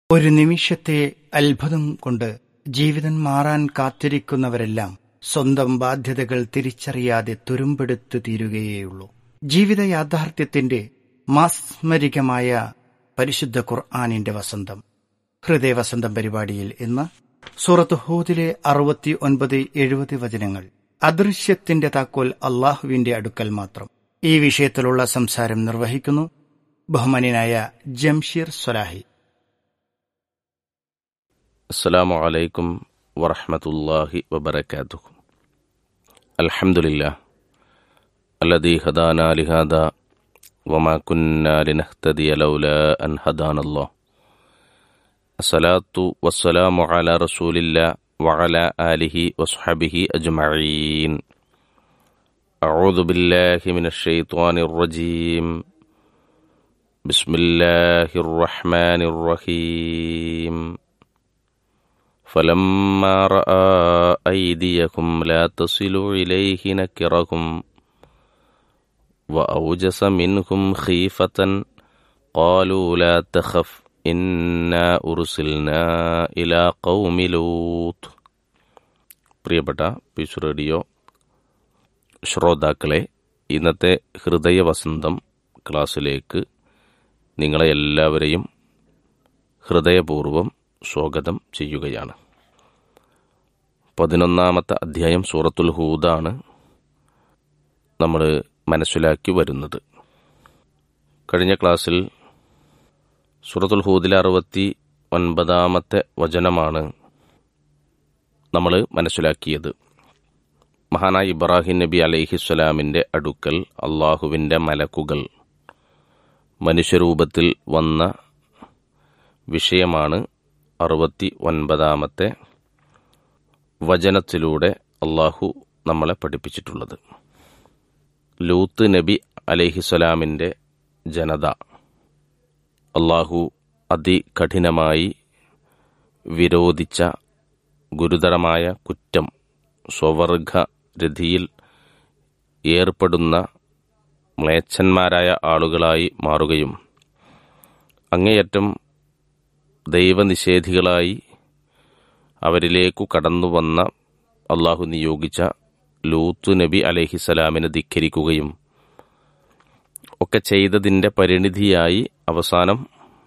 ഒരു നിമിഷത്തെ അത്ഭുതം കൊണ്ട് ജീവിതം മാറാൻ കാത്തിരിക്കുന്നവരെല്ലാം സ്വന്തം ബാധ്യതകൾ തിരിച്ചറിയാതെ തുരുമ്പെടുത്തു തീരുകയേയുള്ളൂ ജീവിത യാഥാർത്ഥ്യത്തിന്റെ മാസ്മരികമായ പരിശുദ്ധ ഖുർആാനിന്റെ വസന്തം ഹൃദയവസന്തം പരിപാടിയിൽ ഇന്ന് സൂറത്ത് ഹൂദിലെ അറുപത്തി ഒൻപത് എഴുപത് വചനങ്ങൾ അദൃശ്യത്തിന്റെ താക്കോൽ അള്ളാഹുവിന്റെ അടുക്കൽ മാത്രം ഈ വിഷയത്തിലുള്ള സംസാരം നിർവഹിക്കുന്നു ബഹുമാന്യനായ ജംഷീർ സ്വലാഹി السلام عليكم ورحمة الله وبركاته الحمد لله الذي هدانا لهذا وما كنا لنهتدي لولا أن هدانا الله الصلاة والسلام على رسول الله وعلى آله وصحبه أجمعين أعوذ بالله من الشيطان الرجيم بسم الله الرحمن الرحيم فلما راى ايديكم لا تصل اليه نكركم واوجس منكم خيفه قالوا لا تخف انا ارسلنا الى قوم لوط പ്രിയപ്പെട്ട പീസ് റേഡിയോ ശ്രോതാക്കളെ ഇന്നത്തെ ഹൃദയവസന്തം ക്ലാസ്സിലേക്ക് നിങ്ങളെ എല്ലാവരെയും ഹൃദയപൂർവ്വം സ്വാഗതം ചെയ്യുകയാണ് പതിനൊന്നാമത്തെ അധ്യായം സൂറത്തുൽ ഹൂദാണ് നമ്മൾ മനസ്സിലാക്കി വരുന്നത് കഴിഞ്ഞ ക്ലാസ്സിൽ സൂറത്തുൽ ഹൂദിലെ അറുപത്തി ഒൻപതാമത്തെ വചനമാണ് നമ്മൾ മനസ്സിലാക്കിയത് മഹാനായ ഇബ്രാഹിം നബി അലൈഹിസ്സലാമിൻ്റെ അടുക്കൽ അള്ളാഹുവിൻ്റെ മലക്കുകൾ മനുഷ്യരൂപത്തിൽ വന്ന വിഷയമാണ് അറുപത്തി ഒൻപതാമത്തെ വചനത്തിലൂടെ അള്ളാഹു നമ്മളെ പഠിപ്പിച്ചിട്ടുള്ളത് ലൂത്ത് നബി അലഹിസ്സലാമിൻ്റെ ജനത അള്ളാഹു അതികഠിനമായി വിരോധിച്ച ഗുരുതരമായ കുറ്റം സ്വവർഗ രതിയിൽ ഏർപ്പെടുന്ന മ്ലേച്ഛന്മാരായ ആളുകളായി മാറുകയും അങ്ങേയറ്റം ദൈവനിഷേധികളായി അവരിലേക്കു കടന്നു വന്ന അള്ളാഹു നിയോഗിച്ച ലൂത്ത് നബി അലഹിസലാമിനെ ധിക്കരിക്കുകയും ഒക്കെ ചെയ്തതിൻ്റെ പരിണിതിയായി അവസാനം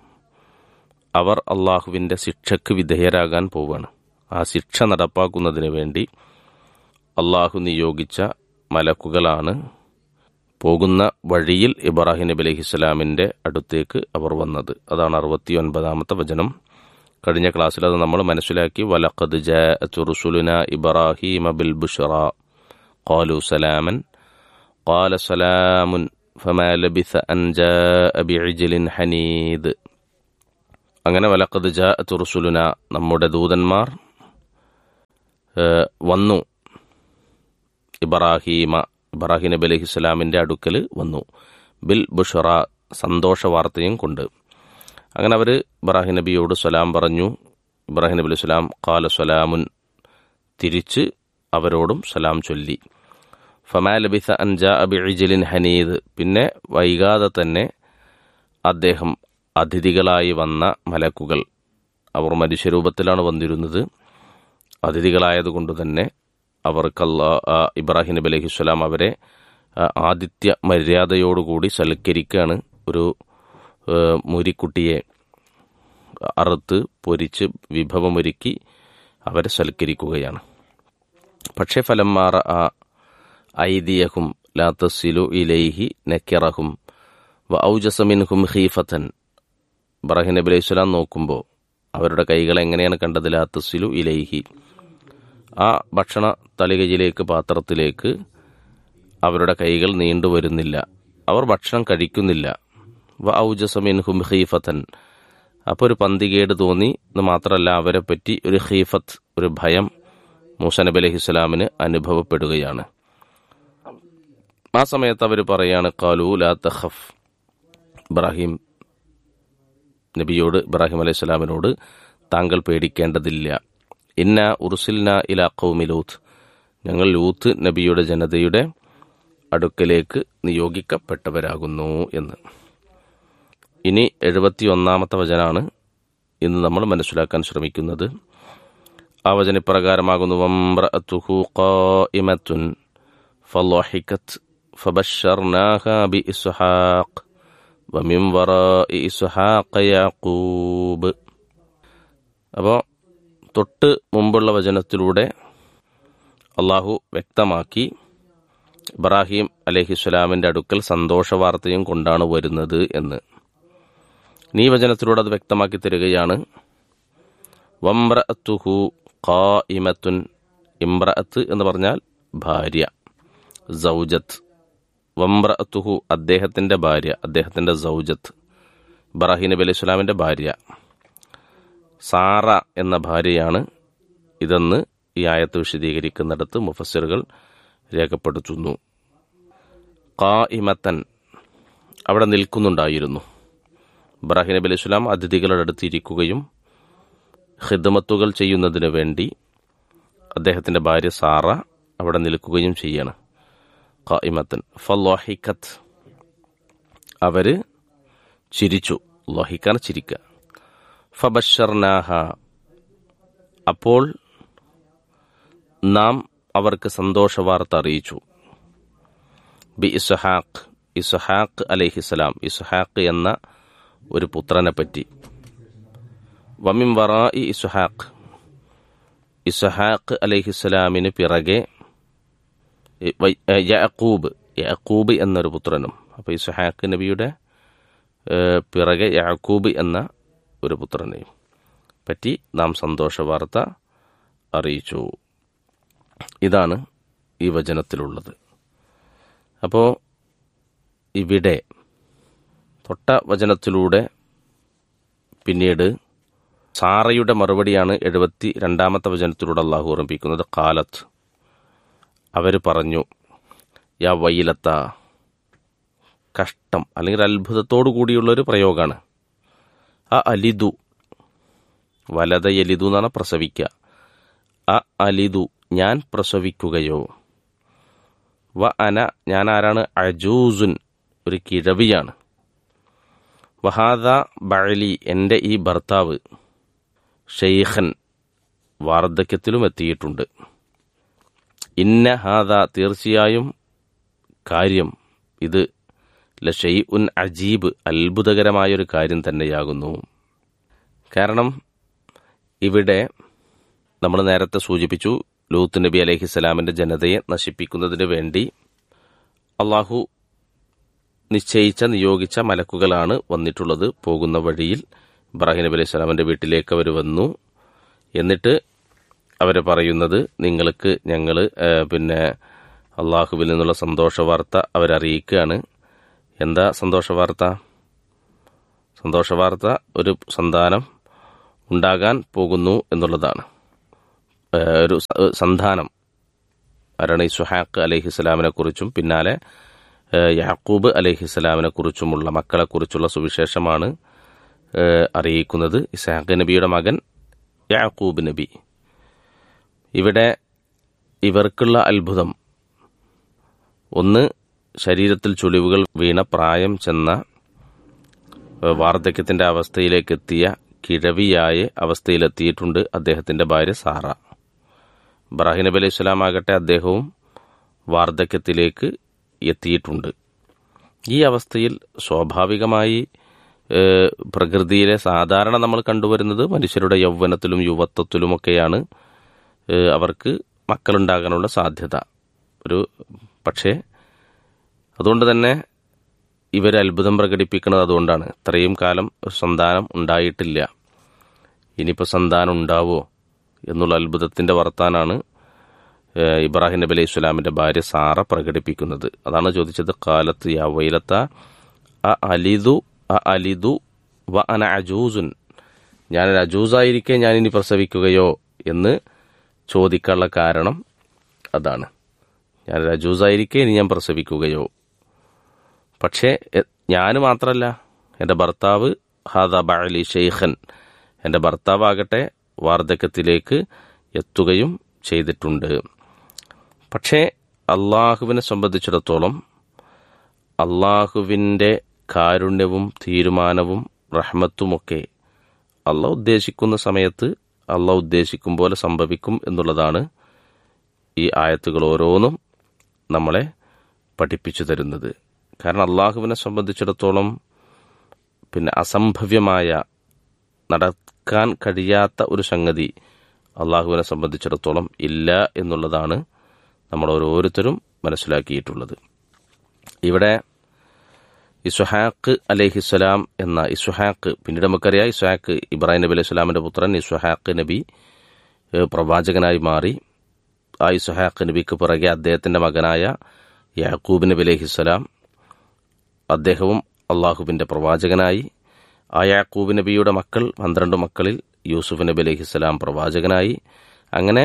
അവർ അള്ളാഹുവിൻ്റെ ശിക്ഷയ്ക്ക് വിധേയരാകാൻ പോവുകയാണ് ആ ശിക്ഷ നടപ്പാക്കുന്നതിന് വേണ്ടി അള്ളാഹു നിയോഗിച്ച മലക്കുകളാണ് പോകുന്ന വഴിയിൽ ഇബ്രാഹിം നബി അലഹിസ്സലാമിൻ്റെ അടുത്തേക്ക് അവർ വന്നത് അതാണ് അറുപത്തി ഒൻപതാമത്തെ വചനം കഴിഞ്ഞ ക്ലാസ്സിൽ അത് നമ്മൾ മനസ്സിലാക്കി വലഖദ് ജുറുസുലുന ഇബ്രാഹിം ബിൽ ബുഷറ ഖാലു സലാമൻ قال سلام فما لبث أن جاء بعجل حنيد അങ്ങനെ വലക്കത് ജാ തുറുസുലുന നമ്മുടെ ദൂതന്മാർ വന്നു ഇബ്രാഹീമ ഇബ്രാഹിം നബി അലൈഹി സ്വലാമിൻ്റെ അടുക്കൽ വന്നു ബിൽ ബുഷറ സന്തോഷ വാർത്തയും കൊണ്ട് അങ്ങനെ അവർ ഇബ്രാഹിം നബിയോട് സലാം പറഞ്ഞു ഇബ്രാഹിം നബി അലൈഹി സ്വലാം കാല സലാമുൻ തിരിച്ച് അവരോടും സലാം ചൊല്ലി ഫമാ ലബിസ അൻജ അബിജിലിൻ ഹനീദ് പിന്നെ വൈകാതെ തന്നെ അദ്ദേഹം അതിഥികളായി വന്ന മലക്കുകൾ അവർ മനുഷ്യരൂപത്തിലാണ് വന്നിരുന്നത് അതിഥികളായതുകൊണ്ട് തന്നെ അവർക്ക് ഇബ്രാഹിം നബി അലൈഹി സ്വലാം അവരെ ആദിത്യ മര്യാദയോടുകൂടി സൽക്കരിക്കുകയാണ് ഒരു മുരിക്കുട്ടിയെ അറുത്ത് പൊരിച്ച് വിഭവമൊരുക്കി അവരെ സൽക്കരിക്കുകയാണ് പക്ഷേ ഫലം മാറ ആ ഐദിയഹും ലാത്തസിലു ഇലൈഹി നക്കിറഹും വ ഔജസമിൻഹും ഹീഫത്തൻ ഇബ്രാഹിം നബി അലൈഹി സ്വലാം നോക്കുമ്പോൾ അവരുടെ കൈകൾ എങ്ങനെയാണ് കണ്ടത് ലാത്തസിലു ഇലൈഹി ആ ഭക്ഷണ തളികയിലേക്ക് പാത്രത്തിലേക്ക് അവരുടെ കൈകൾ നീണ്ടുവരുന്നില്ല അവർ ഭക്ഷണം കഴിക്കുന്നില്ല വ ഔജസമിൻഹും ഹീഫത്തൻ അപ്പോൾ ഒരു പന്തികേട് തോന്നി എന്ന് മാത്രമല്ല അവരെ പറ്റി ഒരു ഹീഫത്ത് ഒരു ഭയം മൂസ നബി അലൈഹി സ്വലാമിന് അനുഭവപ്പെടുകയാണ് ആ സമയത്ത് അവർ പറയാണ് കാലു ലാ തഖഫ് ഇബ്രാഹിം നബിയോട് ഇബ്രാഹിം അലൈഹി സ്വലാമിനോട് താങ്കൾ പേടിക്കേണ്ടതില്ല ഇന്ന ഉറുസിൽന ഇല കൗമി ലൂത്ത് ഞങ്ങൾ ലൂത്ത് നബിയുടെ ജനതയുടെ അടുക്കലേക്ക് നിയോഗിക്കപ്പെട്ടവരാകുന്നു എന്ന് ഇനി എഴുപത്തിയൊന്നാമത്തെ വചനാണ് ഇന്ന് നമ്മൾ മനസ്സിലാക്കാൻ ശ്രമിക്കുന്നത് ആ വചനപ്രകാരമാകുന്നു വംറഅത്തുഹു ഖായിമത്തുൻ ഫളഹികത് ഫബശർനാഹാ ബിഇസ്ഹാഖ് വമിൻ വറാഇ ഇസ്ഹാഖ യാഖൂബ് അപ്പോൾ തൊട്ട് മുമ്പുള്ള വചനത്തിലൂടെ അള്ളാഹു വ്യക്തമാക്കി ഇബ്രാഹിം അലഹിസ്വലാമിൻ്റെ അടുക്കൽ സന്തോഷ വാർത്തയും കൊണ്ടാണ് വരുന്നത് എന്ന് നീ വചനത്തിലൂടെ അത് വ്യക്തമാക്കി തരികയാണ് വംറഅത്തുഹു ഖാ ഇമത്തുൻ ഇമ്രഅത്ത് എന്ന് പറഞ്ഞാൽ ഭാര്യ സൗജത്ത് വംറഅത്തുഹു അദ്ദേഹത്തിൻ്റെ ഭാര്യ അദ്ദേഹത്തിൻ്റെ സൗജത്ത് ഇബ്രാഹിം നബി അലൈഹി സ്വലാമിൻ്റെ ഭാര്യ സാറ എന്ന ഭാര്യയാണ് ഇതെന്ന് ഈ ആയത്ത് വിശദീകരിക്കുന്നിടത്ത് മുഫസ്സിറുകൾ രേഖപ്പെടുത്തുന്നു ഖാ ഇമത്തൻ അവിടെ നിൽക്കുന്നുണ്ടായിരുന്നു ഇബ്രാഹിം നബി അലൈഹി സ്വലാം അതിഥികളുടെ അടുത്ത് ഇരിക്കുകയും ഹിദ്മത്തുകൾ ചെയ്യുന്നതിന് വേണ്ടി അദ്ദേഹത്തിൻ്റെ ഭാര്യ സാറ അവിടെ നിൽക്കുകയും ചെയ്യാണ് ഖായിമത്തൻ ഫലോഹിക്കത്ത് അവര് ചിരിച്ചു ലോഹിക്കാൻ ചിരിക്കുക ഫബഷർനാഹ അപ്പോൾ നാം അവർക്ക് സന്തോഷ വാർത്ത അറിയിച്ചു ബി ഇസ്ഹാഖ് ഇസ്ഹാഖ് അലഹിസ്സലാം ഇസ്ഹാഖ് എന്ന ഒരു പുത്രനെ പറ്റി വമിൻ വറായി ഇസ്ഹാഖ് ഇസ്ഹാഖ് അലഹിസ്സലാമിന് പിറകെ യഅക്കൂബ് യഅക്കൂബ് എന്നൊരു പുത്രനും അപ്പോൾ ഇസ്ഹാഖ് നബിയുടെ പിറകെ യാക്കൂബ് എന്ന ഒരു പുത്രനെയും പറ്റി നാം സന്തോഷ വാർത്ത അറിയിച്ചു ഇതാണ് ഈ വചനത്തിലുള്ളത് അപ്പോൾ ഇവിടെ തൊട്ട വചനത്തിലൂടെ പിന്നീട് സാറയുടെ മറുപടിയാണ് എഴുപത്തി രണ്ടാമത്തെ വചനത്തിലൂടെ അള്ളാഹു ഓർമ്മിപ്പിക്കുന്നത് കാലത്ത് അവർ പറഞ്ഞു യാ വൈലത്ത കഷ്ടം അല്ലെങ്കിൽ അത്ഭുതത്തോടു കൂടിയുള്ളൊരു പ്രയോഗമാണ് ആ അലിദു വലത എലിതു എന്നാണ് പ്രസവിക്കുക അ അലിദു ഞാൻ പ്രസവിക്കുകയോ വ അന ഞാൻ ആരാണ് അജൂസുൻ ഒരു കിഴവിയാണ് വഹാദ ബഴലി എൻ്റെ ഈ ഭർത്താവ് ഷെയ്ഖൻ വാർദ്ധക്യത്തിലും എത്തിയിട്ടുണ്ട് ഇന്ന ഹാദ തീർച്ചയായും കാര്യം ഇത് ലഷയ് ഉൻ അജീബ് അത്ഭുതകരമായൊരു കാര്യം തന്നെയാകുന്നു കാരണം ഇവിടെ നമ്മൾ നേരത്തെ സൂചിപ്പിച്ചു ലൂത്ത് നബി അലഹിസ്സലാമിൻ്റെ ജനതയെ നശിപ്പിക്കുന്നതിന് വേണ്ടി അള്ളാഹു നിശ്ചയിച്ച നിയോഗിച്ച മലക്കുകളാണ് വന്നിട്ടുള്ളത് പോകുന്ന വഴിയിൽ ഇബ്രാഹിം നബി അലൈഹി സ്വലാമിൻ്റെ വീട്ടിലേക്ക് അവർ വന്നു എന്നിട്ട് അവർ പറയുന്നത് നിങ്ങൾക്ക് ഞങ്ങൾ പിന്നെ അള്ളാഹുവിൽ നിന്നുള്ള സന്തോഷ വാർത്ത അവരറിയിക്കുകയാണ് എന്താ സന്തോഷ വാർത്ത സന്തോഷ വാർത്ത ഒരു സന്താനം ഉണ്ടാകാൻ പോകുന്നു എന്നുള്ളതാണ് ഒരു സന്താനം ആരാണ് ഈ സുഹാഖ് അലഹിസ്സലാമിനെ കുറിച്ചും പിന്നാലെ യാക്കൂബ് അലഹിസ്സലാമിനെ കുറിച്ചുമുള്ള മക്കളെക്കുറിച്ചുള്ള സുവിശേഷമാണ് അറിയിക്കുന്നത് ഇസാഖ് നബിയുടെ മകൻ യാക്കൂബ് നബി ഇവിടെ ഇവർക്കുള്ള അത്ഭുതം ഒന്ന് ശരീരത്തിൽ ചുളിവുകൾ വീണ പ്രായം ചെന്ന വാർദ്ധക്യത്തിന്റെ അവസ്ഥയിലേക്ക് എത്തിയ കിഴവിയായ അവസ്ഥയിലെത്തിയിട്ടുണ്ട് അദ്ദേഹത്തിന്റെ ഭാര്യ സാറ ഇബ്രാഹിം നബി അലൈഹി സ്വലാം ആകട്ടെ അദ്ദേഹവും വാർദ്ധക്യത്തിലേക്ക് എത്തിയിട്ടുണ്ട് ഈ അവസ്ഥയിൽ സ്വാഭാവികമായി പ്രകൃതിയിലെ സാധാരണ നമ്മൾ കണ്ടുവരുന്നത് മനുഷ്യരുടെ യൗവനത്തിലും യുവത്വത്തിലുമൊക്കെയാണ് അവർക്ക് മക്കളുണ്ടാകാനുള്ള സാധ്യത ഒരു പക്ഷേ അതുകൊണ്ട് തന്നെ ഇവർ അത്ഭുതം പ്രകടിപ്പിക്കുന്നത് അതുകൊണ്ടാണ് ഇത്രയും കാലം സന്താനം ഉണ്ടായിട്ടില്ല ഇനിയിപ്പോൾ സന്താനം ഉണ്ടാവോ എന്നുള്ള അത്ഭുതത്തിന്റെ വർത്താനാണ് ഇബ്രാഹിം നബി അലൈഹി സ്വലാമിന്റെ ഭാര്യ സാറ പ്രകടിപ്പിക്കുന്നത് അതാണ് ചോദിച്ചത് കാലത്ത് യാ വൈലത്ത അ അലിദു അ അലിദു വ അന അജൂസുൻ ഞാനൊരു അജൂസായിരിക്കെ ഞാൻ ഇനി പ്രസവിക്കുകയോ എന്ന് ചോദിക്കാനുള്ള കാരണം അതാണ് ഞാനൊരു അജൂസായിരിക്കെ ഇനി ഞാൻ പ്രസവിക്കുകയോ പക്ഷേ ഞാൻ മാത്രമല്ല എൻ്റെ ഭർത്താവ് ഹാദ ബഅലി ഷെയ്ഖൻ എൻ്റെ ഭർത്താവാകട്ടെ വാർദ്ധക്യത്തിലേക്ക് എത്തുകയും ചെയ്തിട്ടുണ്ട് പക്ഷേ അള്ളാഹുവിനെ സംബന്ധിച്ചിടത്തോളം അള്ളാഹുവിൻ്റെ കാരുണ്യവും തീരുമാനവും റഹ്മത്തുമൊക്കെ അള്ള ഉദ്ദേശിക്കുന്ന സമയത്ത് അള്ള ഉദ്ദേശിക്കും പോലെ സംഭവിക്കും എന്നുള്ളതാണ് ഈ ആയത്തുകൾ ഓരോന്നും നമ്മളെ പഠിപ്പിച്ചു തരുന്നത് കാരണം അള്ളാഹുവിനെ സംബന്ധിച്ചിടത്തോളം പിന്നെ അസംഭവ്യമായ നടക്കാൻ കഴിയാത്ത ഒരു സംഗതി അള്ളാഹുവിനെ സംബന്ധിച്ചിടത്തോളം ഇല്ല എന്നുള്ളതാണ് നമ്മൾ ഓരോരുത്തരും മനസ്സിലാക്കിയിട്ടുള്ളത് ഇവിടെ ഇസുഹാക്ക് അലഹിസ്സലാം എന്ന ഇസുഹാക്ക് പിന്നീട് നമുക്കറിയാം ഇസുഹാക്ക് ഇബ്രാഹിം നബി അലൈഹി സ്വലാമിന്റെ പുത്രൻ ഇസുഹാക്ക് നബി ഏഹ്, പ്രവാചകനായി മാറി ആ ഇസുഹാക്ക് നബിക്ക് പിറകെ അദ്ദേഹത്തിന്റെ മകനായ യാക്കൂബ് നബി അലഹിസ്സലാം അദ്ദേഹവും അള്ളാഹുവിന്റെ പ്രവാചകനായി ആ യാക്കൂബ് നബിയുടെ മക്കൾ പന്ത്രണ്ട് മക്കളിൽ യൂസുഫ് നബി അലഹിസ്സലാം പ്രവാചകനായി അങ്ങനെ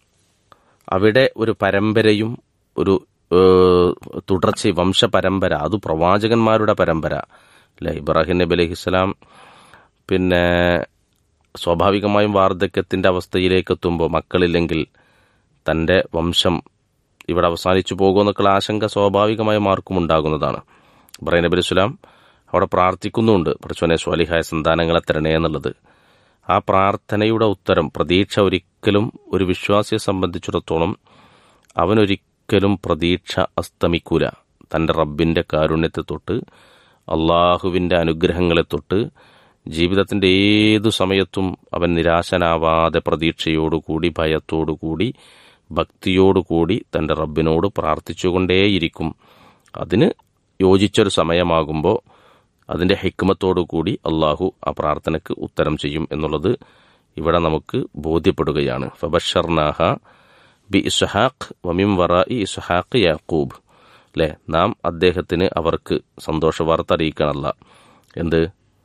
അവിടെ ഒരു പരമ്പരയും ഒരു ഏഹ്, തുടർച്ച വംശപരമ്പര അത് പ്രവാചകന്മാരുടെ പരമ്പര അല്ലെ ഇബ്രാഹിം നബി അലഹിസ്സലാം പിന്നെ സ്വാഭാവികമായും വാർദ്ധക്യത്തിന്റെ അവസ്ഥയിലേക്ക് എത്തുമ്പോൾ മക്കളില്ലെങ്കിൽ തന്റെ വംശം ഇവിടെ അവസാനിച്ചു പോകുമെന്നൊക്കെയുള്ള ആശങ്ക സ്വാഭാവികമായും ആർക്കും ഉണ്ടാകുന്നതാണ് ഇബ്രാഹിം നബി അലൈഹി സ്വലാം അവിടെ പ്രാർത്ഥിക്കുന്നുണ്ട് പഠിച്ചോനെ സ്വാലിഹായ സന്താനങ്ങളെ തരണേ എന്നുള്ളത് ആ പ്രാർത്ഥനയുടെ ഉത്തരം പ്രതീക്ഷ ഒരിക്കലും ഒരു വിശ്വാസിയെ സംബന്ധിച്ചിടത്തോളം അവനൊരിക്കലും പ്രതീക്ഷ അസ്തമിക്കൂല തന്റെ റബ്ബിന്റെ കാരുണ്യത്തെ തൊട്ട് അള്ളാഹുവിന്റെ അനുഗ്രഹങ്ങളെ തൊട്ട് ജീവിതത്തിന്റെ ഏതു സമയത്തും അവൻ നിരാശനാവാതെ പ്രതീക്ഷയോടുകൂടി ഭയത്തോടുകൂടി ഭക്തിയോടുകൂടി തന്റെ റബ്ബിനോട് പ്രാർത്ഥിച്ചുകൊണ്ടേയിരിക്കും അതിന് യോജിച്ചൊരു സമയമാകുമ്പോൾ അതിന്റെ ഹിക്മത്തോടുകൂടി അള്ളാഹു ആ പ്രാർത്ഥനയ്ക്ക് ഉത്തരം ചെയ്യും എന്നുള്ളത് ഇവിടെ നമുക്ക് ബോധ്യപ്പെടുകയാണ് ഫബഷർനാഹ ബി ഇസ്ഹാഖ് വമിം വറ ഇ ഇസ്ഹാഖ് യാക്കൂബ് അല്ലെ നാം അദ്ദേഹത്തിന് അവർക്ക് സന്തോഷ വാർത്ത അറിയിക്കണല്ല എന്ത്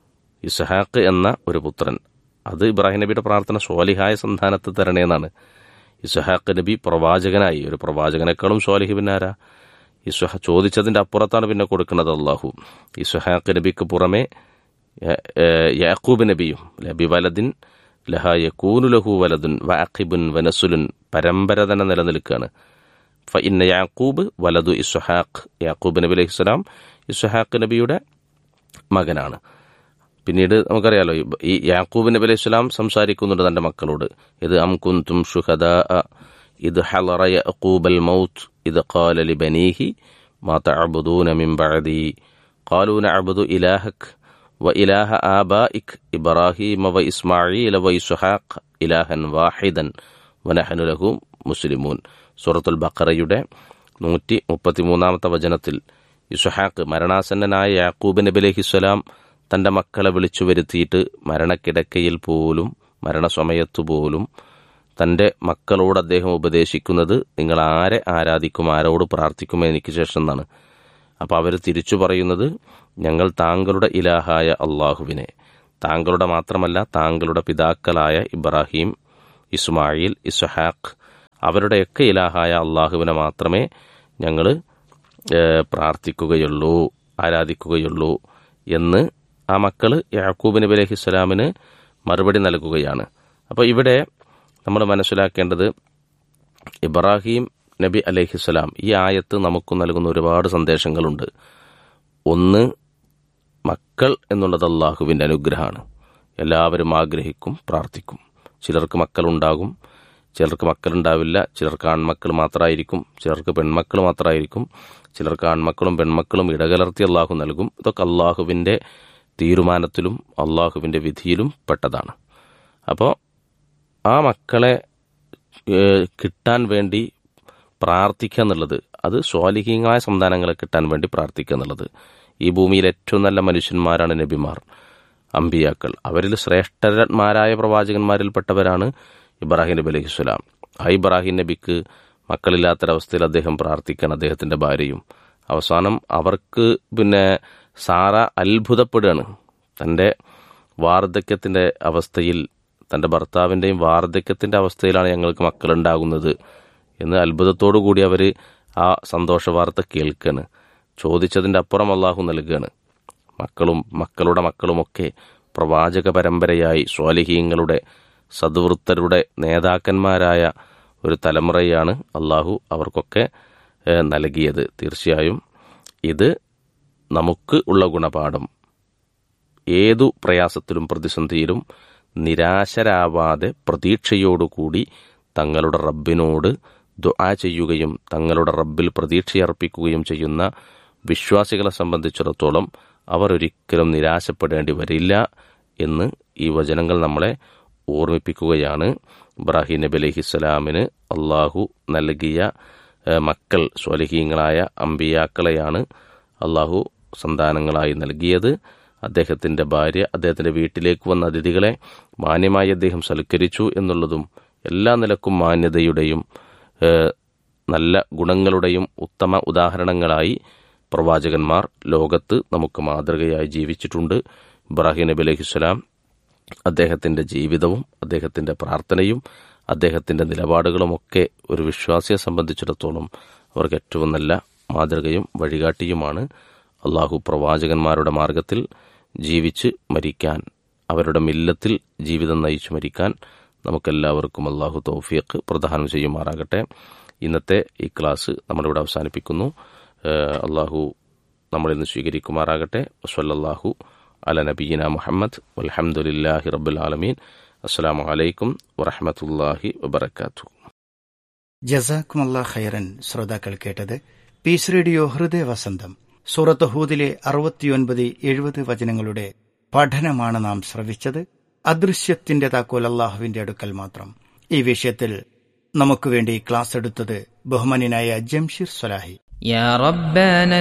ഇസ്ഹാഖ് എന്ന ഒരു പുത്രൻ അത് ഇബ്രാഹിം നബിയുടെ പ്രാർത്ഥന സ്വാലിഹായ സന്താനത്ത് തരണേന്നാണ് ഇസ്ഹാഖ് നബി പ്രവാചകനായി ഒരു പ്രവാചകനേക്കാളും സ്വാലിഹ് പിന്നാരാ ഇസ്ഹ ചോദിച്ചതിന്റെ അപ്പുറത്താണ് പിന്നെ കൊടുക്കുന്നത് അള്ളാഹു ഇസ്ഹാഖ് നബിക്ക് പുറമെ യ- ഏഹ് യാക്കൂബ് നബിയും ലബി വലദിൻ ലഹ യക്കൂനു ലഹു വലദുൻ വാഖിബുൻ വനസുലുൻ പരമ്പര തന്നെ നിലനിൽക്കുകയാണ് ഫ ഇന്ന യാക്കൂബ് വലതു ഇസ്ഹാഖ് യാക്കൂബ് നബി അലൈഹി സ്വലാം ഇസ്ഹാഖ് നബിയുടെ മകനാണ് പിന്നീട് നമുക്കറിയാലോ ഈ- ഈ യാക്കൂബ് നബി അലൈഹി സ്വലാം സംസാരിക്കുന്നുണ്ട് തന്റെ മക്കളോട് ഇത് അം കുന്തും ഷുഹദാ ഇത് ഹലറ യഅഖൂബൽ മൗത്ത് ഇത് ഖാല ലിബനീഹി മാ തഅബുദൂന മിൻ ബഅദി ഖാലൂ നഅബുദു ഇലാഹക് وإله آبائك إبراهيم وإسماعيل وإسحاق إلها واحدا ونحن له മുസ്ലിമൂൻ സൂറത്തുൽ ബക്കറയുടെ നൂറ്റി മുപ്പത്തിമൂന്നാമത്തെ വചനത്തിൽ ഇസുഹാക്ക് മരണാസന്നനായ യാക്കൂബ് നബി അലഹിസ്വലാം തന്റെ മക്കളെ വിളിച്ചു വരുത്തിയിട്ട് മരണക്കിടക്കയിൽ പോലും മരണസമയത്തു പോലും തന്റെ മക്കളോട് അദ്ദേഹം ഉപദേശിക്കുന്നത് നിങ്ങൾ ആരെ ആരാധിക്കും ആരോട് പ്രാർത്ഥിക്കും എനിക്ക് ശേഷം എന്നാണ് അപ്പോൾ അവർ തിരിച്ചു പറയുന്നത് ഞങ്ങൾ താങ്കളുടെ ഇലാഹായ അള്ളാഹുവിനെ താങ്കളുടെ മാത്രമല്ല താങ്കളുടെ പിതാക്കളായ ഇബ്രാഹിം ഇസ്മായിൽ ഇസ്ഹാഖ് അവരുടെയൊക്കെ ഇലാഹായ അള്ളാഹുവിനെ മാത്രമേ ഞങ്ങൾ പ്രാർത്ഥിക്കുകയുള്ളൂ ആരാധിക്കുകയുള്ളൂ എന്ന് ആ മക്കൾ യാക്കൂബ് നബി അലൈഹി സ്വലാമിന് മറുപടി നൽകുകയാണ് അപ്പോൾ ഇവിടെ നമ്മൾ മനസ്സിലാക്കേണ്ടത് ഇബ്രാഹിം നബി അലൈഹിസ്സലാം ഈ ആയത്ത് നമുക്ക് നൽകുന്ന ഒരുപാട് സന്ദേശങ്ങളുണ്ട് ഒന്ന് മക്കൾ എന്നുള്ളത് അള്ളാഹുവിൻ്റെ അനുഗ്രഹമാണ് എല്ലാവരും ആഗ്രഹിക്കും പ്രാർത്ഥിക്കും ചിലർക്ക് മക്കളുണ്ടാകും ചിലർക്ക് മക്കളുണ്ടാവില്ല ചിലർക്ക് ആൺമക്കൾ മാത്രമായിരിക്കും ചിലർക്ക് പെൺമക്കൾ മാത്രമായിരിക്കും ചിലർക്ക് ആൺമക്കളും പെൺമക്കളും ഇടകലർത്തി അള്ളാഹു നൽകും ഇതൊക്കെ അള്ളാഹുവിൻ്റെ തീരുമാനത്തിലും അള്ളാഹുവിൻ്റെ വിധിയിലും പെട്ടതാണ് അപ്പോൾ ആ മക്കളെ ഏഹ്, കിട്ടാൻ വേണ്ടി പ്രാർത്ഥിക്കുക എന്നുള്ളത് അത് സ്വാലിഹീയമായ സന്താനങ്ങളെ കിട്ടാൻ വേണ്ടി പ്രാർത്ഥിക്കുക എന്നുള്ളത് ഈ ഭൂമിയിൽ ഏറ്റവും നല്ല മനുഷ്യന്മാരാണ് നബിമാർ അമ്പിയാക്കൾ അവരിൽ ശ്രേഷ്ഠന്മാരായ പ്രവാചകന്മാരിൽപ്പെട്ടവരാണ് ഇബ്രാഹിം നബി അലൈഹി സ്വലാം ആ ഇബ്രാഹിം നബിക്ക് മക്കളില്ലാത്തൊരവസ്ഥയിൽ അദ്ദേഹം പ്രാർത്ഥിക്കണം അദ്ദേഹത്തിന്റെ ഭാര്യയും അവസാനം അവർക്ക് പിന്നെ സാറ അത്ഭുതപ്പെടുകയാണ് തന്റെ വാർദ്ധക്യത്തിന്റെ അവസ്ഥയിൽ തന്റെ ഭർത്താവിന്റെയും വാർദ്ധക്യത്തിന്റെ അവസ്ഥയിലാണ് ഞങ്ങൾക്ക് മക്കളുണ്ടാകുന്നത് എന്ന് അത്ഭുതത്തോടു കൂടി അവർ ആ സന്തോഷ വാർത്ത കേൾക്കാണ് ചോദിച്ചതിന്റെ അപ്പുറം അള്ളാഹു നൽകുകയാണ് മക്കളും മക്കളുടെ മക്കളുമൊക്കെ പ്രവാചക പരമ്പരയായി സ്വാലിഹീങ്ങളുടെ സദ്വൃത്തരുടെ നേതാക്കന്മാരായ ഒരു തലമുറയാണ് അള്ളാഹു അവർക്കൊക്കെ ഏഹ്, നൽകിയത് തീർച്ചയായും ഇത് നമുക്ക് ഉള്ള ഗുണപാഠം ഏതു പ്രയാസത്തിലും പ്രതിസന്ധിയിലും നിരാശരാവാതെ പ്രതീക്ഷയോടുകൂടി തങ്ങളുടെ റബ്ബിനോട് ദുആ ചെയ്യുകയും തങ്ങളുടെ റബ്ബിൽ പ്രതീക്ഷയർപ്പിക്കുകയും ചെയ്യുന്ന വിശ്വാസികളെ സംബന്ധിച്ചിടത്തോളം അവർ ഒരിക്കലും നിരാശപ്പെടേണ്ടി വരില്ല എന്ന് ഈ വചനങ്ങൾ നമ്മളെ ഓർമ്മിപ്പിക്കുകയാണ് ഇബ്രാഹിം നബി അലഹിസ്സലാമിന് അള്ളാഹു നൽകിയ ഏഹ്, മക്കൾ സ്വലഹീങ്ങളായ അമ്പിയാക്കളെയാണ് അള്ളാഹു സന്താനങ്ങളായി നൽകിയത് അദ്ദേഹത്തിന്റെ ഭാര്യ അദ്ദേഹത്തിന്റെ വീട്ടിലേക്ക് വന്ന അതിഥികളെ മാന്യമായി അദ്ദേഹം സൽക്കരിച്ചു എന്നുള്ളതും എല്ലാ നിലക്കും മാന്യതയുടെയും ഏഹ്, നല്ല ഗുണങ്ങളുടെയും ഉത്തമ ഉദാഹരണങ്ങളായി പ്രവാചകന്മാർ ലോകത്ത് നമുക്ക് മാതൃകയായി ജീവിച്ചിട്ടുണ്ട് ഇബ്രാഹിം നബി അലഹിസ്സലാം അദ്ദേഹത്തിന്റെ ജീവിതവും അദ്ദേഹത്തിന്റെ പ്രാർത്ഥനയും അദ്ദേഹത്തിന്റെ നിലപാടുകളുമൊക്കെ ഒരു വിശ്വാസിയെ സംബന്ധിച്ചിടത്തോളം അവർക്ക് ഏറ്റവും നല്ല മാതൃകയും വഴികാട്ടിയുമാണ് അള്ളാഹു പ്രവാചകന്മാരുടെ മാർഗത്തിൽ ജീവിച്ച് മരിക്കാൻ അവരുടെ മില്ലത്തിൽ ജീവിതം നയിച്ചു മരിക്കാൻ നമുക്കെല്ലാവർക്കും അള്ളാഹു തൗഫീഖ് പ്രദാനം ചെയ്യുമാറാകട്ടെ ഇന്നത്തെ ഈ ക്ലാസ് നമ്മളിവിടെ അവസാനിപ്പിക്കുന്നു ഏഹ് അള്ളാഹു നമ്മളിൽ നിന്ന് സ്വീകരിക്കുമാറാകട്ടെ വസല്ലല്ലാഹു അല നബീന മുഹമ്മദ് വൽഹംദുലില്ലാഹി റബ്ബുൽ ആലമീൻ അസ്സലാമു അലൈക്കും വറഹ്മത്തുള്ളാഹി വബറകാതുഹു ജസാക്കുമല്ല ഖൈറൻ ശ്രോതാക്കൾ കേട്ടത് പീസ് റേഡിയോ ഹൃദയ വസന്തം സൂറത്ത് ഹൂദിലെ അറുപത്തിയൊൻപത് എഴുപത് വചനങ്ങളുടെ പഠനമാണ് നാം ശ്രവിച്ചത് അദൃശ്യത്തിന്റെ താക്കോൽ അള്ളാഹുവിന്റെ അടുക്കൽ മാത്രം ഈ വിഷയത്തിൽ നമുക്ക് വേണ്ടി ക്ലാസ് എടുത്തത് ബഹുമാനായ ജംഷീർ സ്വലാഹി يا ربنا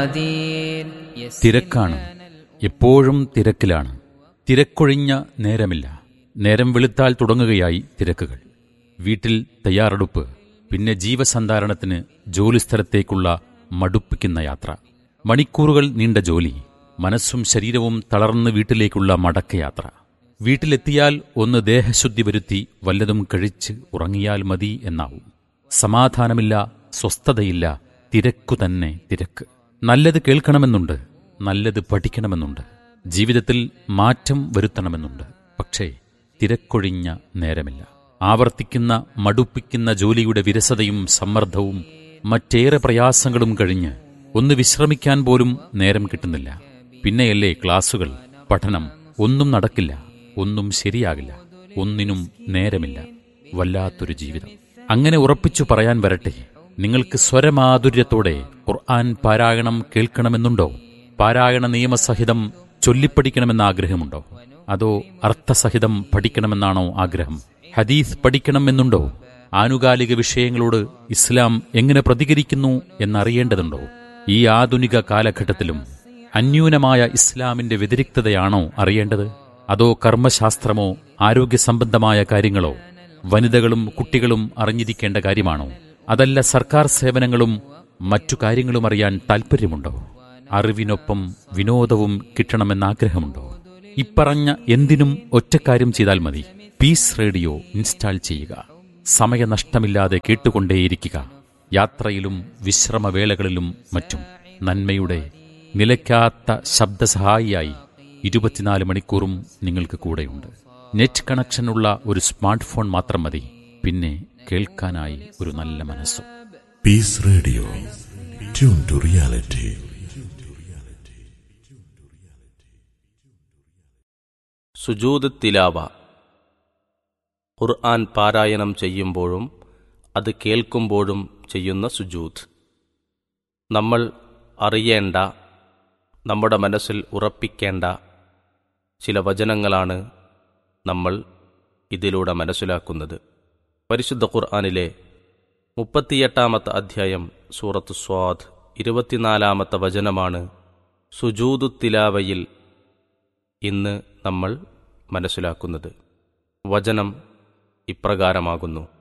القدير يسر തിരക്കാണ് എപ്പോഴും തിരക്കിലാണ് തിരക്കൊഴിഞ്ഞ നേരമില്ല നേരം വെളുത്താൽ തുടങ്ങുകയായി തിരക്കുകൾ വീട്ടിൽ തയ്യാറെടുപ്പ് പിന്നെ ജീവസന്ധാരണത്തിന് ജോലിസ്ഥലത്തേക്കുള്ള മടുപ്പിക്കുന്ന യാത്ര മണിക്കൂറുകൾ നീണ്ട ജോലി മനസ്സും ശരീരവും തളർന്ന് വീട്ടിലേക്കുള്ള മടക്കയാത്ര വീട്ടിലെത്തിയാൽ ഒന്ന് ദേഹശുദ്ധി വരുത്തി വല്ലതും കഴിച്ച് ഉറങ്ങിയാൽ മതി എന്നാവും സമാധാനമില്ല സ്വസ്ഥതയില്ല തിരക്കു തന്നെ തിരക്ക് നല്ലത് കേൾക്കണമെന്നുണ്ട് നല്ലത് പഠിക്കണമെന്നുണ്ട് ജീവിതത്തിൽ മാറ്റം വരുത്തണമെന്നുണ്ട് പക്ഷേ തിരക്കൊഴിഞ്ഞ നേരമില്ല ആവർത്തിക്കുന്ന മടുപ്പിക്കുന്ന ജോലിയുടെ വിരസതയും സമ്മർദ്ദവും മറ്റേറെ പ്രയാസങ്ങളും കഴിഞ്ഞ് ഒന്ന് വിശ്രമിക്കാൻ പോലും നേരം കിട്ടുന്നില്ല പിന്നെയല്ലേ ക്ലാസുകൾ പഠനം ഒന്നും നടക്കില്ല ഒന്നും ശരിയാകില്ല ഒന്നിനും നേരമില്ല വല്ലാത്തൊരു ജീവിതം അങ്ങനെ ഉറപ്പിച്ചു പറയാൻ വരട്ടെ നിങ്ങൾക്ക് സ്വരമാധുര്യത്തോടെ ഖുർആൻ പാരായണം കേൾക്കണമെന്നുണ്ടോ പാരായണ നിയമസഹിതം ചൊല്ലിപ്പഠിക്കണമെന്ന ആഗ്രഹമുണ്ടോ അതോ അർത്ഥസഹിതം പഠിക്കണമെന്നാണോ ആഗ്രഹം ഹദീസ് പഠിക്കണമെന്നുണ്ടോ ആനുകാലിക വിഷയങ്ങളോട് ഇസ്ലാം എങ്ങനെ പ്രതികരിക്കുന്നു എന്നറിയേണ്ടതുണ്ടോ ഈ ആധുനിക കാലഘട്ടത്തിലും അന്യൂനമായ ഇസ്ലാമിന്റെ വ്യതിരിക്തതയാണോ അറിയേണ്ടത് അതോ കർമ്മശാസ്ത്രമോ ആരോഗ്യ സംബന്ധമായ കാര്യങ്ങളോ വനിതകളും കുട്ടികളും അറിഞ്ഞിരിക്കേണ്ട കാര്യമാണോ അതല്ല സർക്കാർ സേവനങ്ങളും മറ്റു കാര്യങ്ങളും അറിയാൻ താൽപ്പര്യമുണ്ടോ അറിവിനൊപ്പം വിനോദവും കിട്ടണമെന്ന ആഗ്രഹമുണ്ടോ ഇപ്പറഞ്ഞ എന്തിനും ഒറ്റക്കാര്യം ചെയ്താൽ മതി പീസ് റേഡിയോ ഇൻസ്റ്റാൾ ചെയ്യുക സമയനഷ്ടമില്ലാതെ കേട്ടുകൊണ്ടേയിരിക്കുക യാത്രയിലും വിശ്രമവേളകളിലും മറ്റും നന്മയുടെ നിലയ്ക്കാത്ത ശബ്ദസഹായിയായി ഇരുപത്തിനാല് മണിക്കൂറും നിങ്ങൾക്ക് കൂടെയുണ്ട് നെറ്റ് കണക്ഷനുള്ള ഒരു സ്മാർട്ട് ഫോൺ മാത്രം മതി പിന്നെ കേൾക്കാനായി ഒരു നല്ല മനസ്സും Peace Radio. Tune to reality. സുജൂദ് തിലാവ ഖുർആൻ പാരായണം ചെയ്യുമ്പോഴും അത് കേൾക്കുമ്പോഴും ചെയ്യുന്ന സുജൂദ് നമ്മൾ അറിയേണ്ട നമ്മുടെ മനസ്സിൽ ഉറപ്പിക്കേണ്ട ചില വചനങ്ങളാണ് നമ്മൾ ഇതിലൂടെ മനസ്സിലാക്കുന്നത് പരിശുദ്ധ ഖുർആനിലെ മുപ്പത്തിയെട്ടാമത്തെ അധ്യായം സൂറത്ത് സ്വാദ് ഇരുപത്തിനാലാമത്തെ വചനമാണ് സുജൂദു തിലാവയിൽ ഇന്ന് നമ്മൾ മനസ്സിലാക്കുന്നത് വചനം ഇപ്രകാരമാകുന്നു